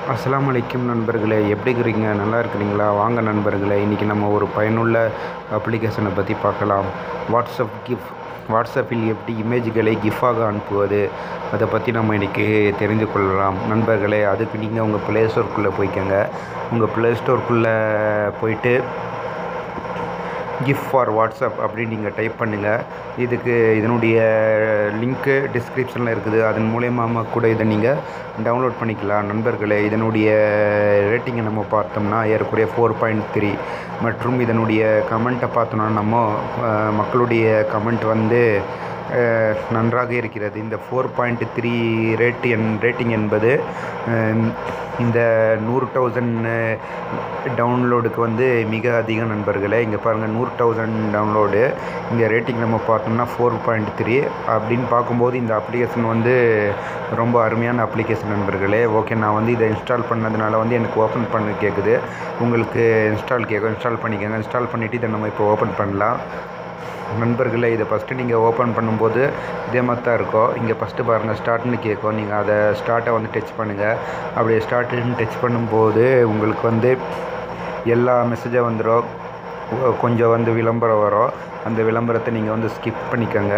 அஸ்ஸலாமு அலைக்கும் நண்பர்களே எப்படி இருக்கிறீங்க நல்லா இருக்கிறீங்களா வாங்க நண்பர்களே இன்றைக்கி நம்ம ஒரு பயனுள்ள அப்ளிகேஷனை பற்றி பார்க்கலாம் வாட்ஸ்அப் கிஃப்ட் வாட்ஸ்அப்பில் எப்படி இமேஜ்களை கிஃப்டாக அனுப்புவது அதை பற்றி நம்ம இன்றைக்கி தெரிந்து கொள்ளலாம் நண்பர்களே அதுக்கு நீங்கள் உங்கள் ப்ளே ஸ்டோருக்குள்ளே போய்க்கோங்க உங்கள் ப்ளே ஸ்டோருக்குள்ளே போயிட்டு கிஃப்ட் ஃபார் வாட்ஸ்அப் அப்படின்னு நீங்கள் டைப் பண்ணுங்கள் இதுக்கு இதனுடைய லிங்க்கு டிஸ்கிரிப்ஷனில் இருக்குது அதன் மூலயமா கூட இதை நீங்கள் டவுன்லோட் பண்ணிக்கலாம் நண்பர்களே இதனுடைய ரேட்டிங்கை நம்ம பார்த்தோம்னா ஏறக்குறைய ஃபோர் பாயிண்ட் த்ரீ மற்றும் இதனுடைய கமெண்ட்டை பார்த்தோம்னா நம்ம அஹ், மக்களுடைய கமெண்ட் வந்து அஹ், நன்றாக இருக்கிறது இந்த ஃபோர் பாயிண்ட் த்ரீ ரேட் என் ரேட்டிங் என்பது அஹ், இந்த நூறு தௌசண்ட் டவுன்லோடுக்கு வந்து மிக அதிக நண்பர்களே இங்கே பாருங்கள் நூறு தௌசண்ட் டவுன்லோடு இங்கே ரேட்டிங் நம்ம பார்த்தோம்னா ஃபோர் பாயிண்ட் த்ரீ அப்படின்னு பார்க்கும்போது இந்த அப்ளிகேஷன் வந்து ரொம்ப அருமையான அப்ளிகேஷன் நண்பர்களே ஓகே நான் வந்து இதை இன்ஸ்டால் பண்ணதுனால வந்து எனக்கு ஓப்பன் பண்ண கேட்குது உங்களுக்கு இன்ஸ்டால் கேட்கும் இன்ஸ்டால் பண்ணிக்கோங்க இன்ஸ்டால் பண்ணிவிட்டு இதை நம்ம இப்போ ஓப்பன் பண்ணலாம் நண்பர்களே இதை ஃபஸ்ட்டு நீங்கள் ஓப்பன் பண்ணும்போது இதே மாதிரி தான் இருக்கும் இங்கே ஃபஸ்ட்டு பாருங்கள் ஸ்டார்ட்னு கேட்கும் நீங்கள் அதை ஸ்டார்ட்டை வந்து டச் பண்ணுங்கள் அப்படியே ஸ்டார்ட்டுன்னு டச் பண்ணும்போது உங்களுக்கு வந்து எல்லா மெசேஜும் வந்துடும் கொ- கொஞ்சம் வந்து விளம்பரம் வரும் அந்த விளம்பரத்தை நீங்கள் வந்து ஸ்கிப் பண்ணிக்கோங்க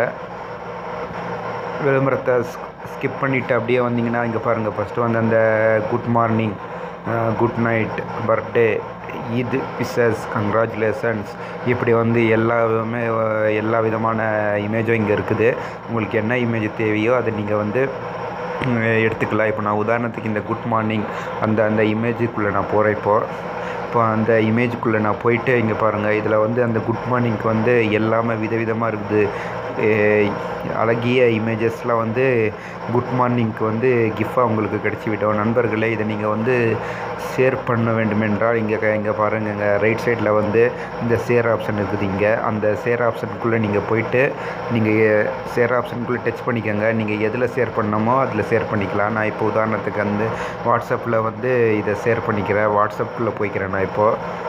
விளம்பரத்தை ஸ்கிப் பண்ணிவிட்டு அப்படியே வந்தீங்கன்னா இங்கே பாருங்கள் ஃபஸ்ட்டு வந்து அந்த good morning good night birthday இது விசஸ் கங்க்ராச்சுலேஷன்ஸ் இப்படி வந்து எல்லாமே அஹ், எல்லா விதமான இமேஜும் இங்கே இருக்குது உங்களுக்கு என்ன இமேஜ் தேவையோ அதை நீங்கள் வந்து உம், எடுத்துக்கலாம் இப்போ நான் உதாரணத்துக்கு இந்த குட் மார்னிங் அந்த அந்த இமேஜுக்குள்ளே நான் போகிறேன் இப்போது இப்போ அந்த இமேஜுக்குள்ளே நான் போயிட்டு இங்கே பாருங்கள் இதில் வந்து அந்த குட் மார்னிங்க்கு வந்து எல்லாமே விதவிதமாக இருக்குது ஏ- அழகிய இமேஜஸ்லாம் வந்து குட் மார்னிங்க்கு வந்து கிஃப்டாக உங்களுக்கு கிடச்சி விட்டோம் நண்பர்களே இதை நீங்கள் வந்து ஷேர் பண்ண வேண்டுமென்றால் இங்கே இங்கே பாருங்க இங்கே ரைட் சைடில் வந்து இந்த ஷேர் ஆப்ஷன் இருக்குது இங்கே அந்த ஷேர் ஆப்ஷனுக்குள்ளே நீங்கள் போயிட்டு நீங்கள் ஷேர் ஆப்ஷனுக்குள்ளே டச் பண்ணிக்கோங்க நீங்கள் எதில் ஷேர் பண்ணணுமோ அதில் ஷேர் பண்ணிக்கலாம் நான் இப்போ உதாரணத்துக்கு வந்து வாட்ஸ்அப்பில் வந்து இதை ஷேர் பண்ணிக்கிறேன் வாட்ஸ்அப்புக்குள்ளே போய்க்கிறேன் நான் இப்போது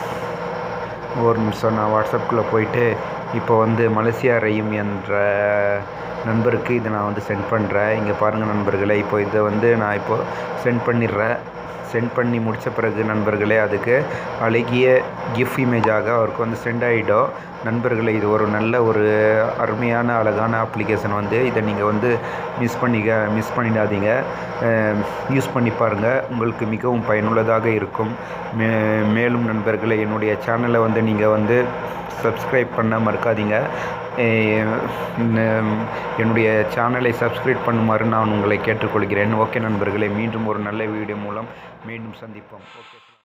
ஒரு நிமிஷம் நான் வாட்ஸ்அப்புக்குள்ளே போயிட்டு இப்போ வந்து மலேசியா ரஹீம் என்ற நண்பருக்கு இதை நான் வந்து சென்ட் பண்ணுறேன் இங்கே பாருங்கள் நண்பர்களே இப்போ இதை வந்து நான் இப்போ சென்ட் பண்ணிடுறேன் சென்ட் பண்ணி முடித்த பிறகு நண்பர்களே அதுக்கு அழகிய கிஃப்ட் இமேஜாக அவருக்கு வந்து சென்ட் ஆகிடும் நண்பர்களே இது ஒரு நல்ல ஒரு அருமையான அழகான அப்ளிகேஷன் வந்து இதை நீங்கள் வந்து மிஸ் பண்ணிக்க மிஸ் பண்ணிடாதீங்க யூஸ் பண்ணி பாருங்கள் உங்களுக்கு மிகவும் பயனுள்ளதாக இருக்கும் மே மேலும் நண்பர்களே என்னுடைய சேனலை வந்து நீங்கள் வந்து சப்ஸ்கிரைப் பண்ண மறக்காதீங்க அஹ் ந- என்னுடைய சேனலை சப்ஸ்கிரைப் பண்ணுமாறு நான் உங்களை கேட்டுக்கொள்கிறேன் ஓகே நண்பர்களே மீண்டும் ஒரு நல்ல வீடியோ மூலம் மீண்டும் சந்திப்போம் ஓகே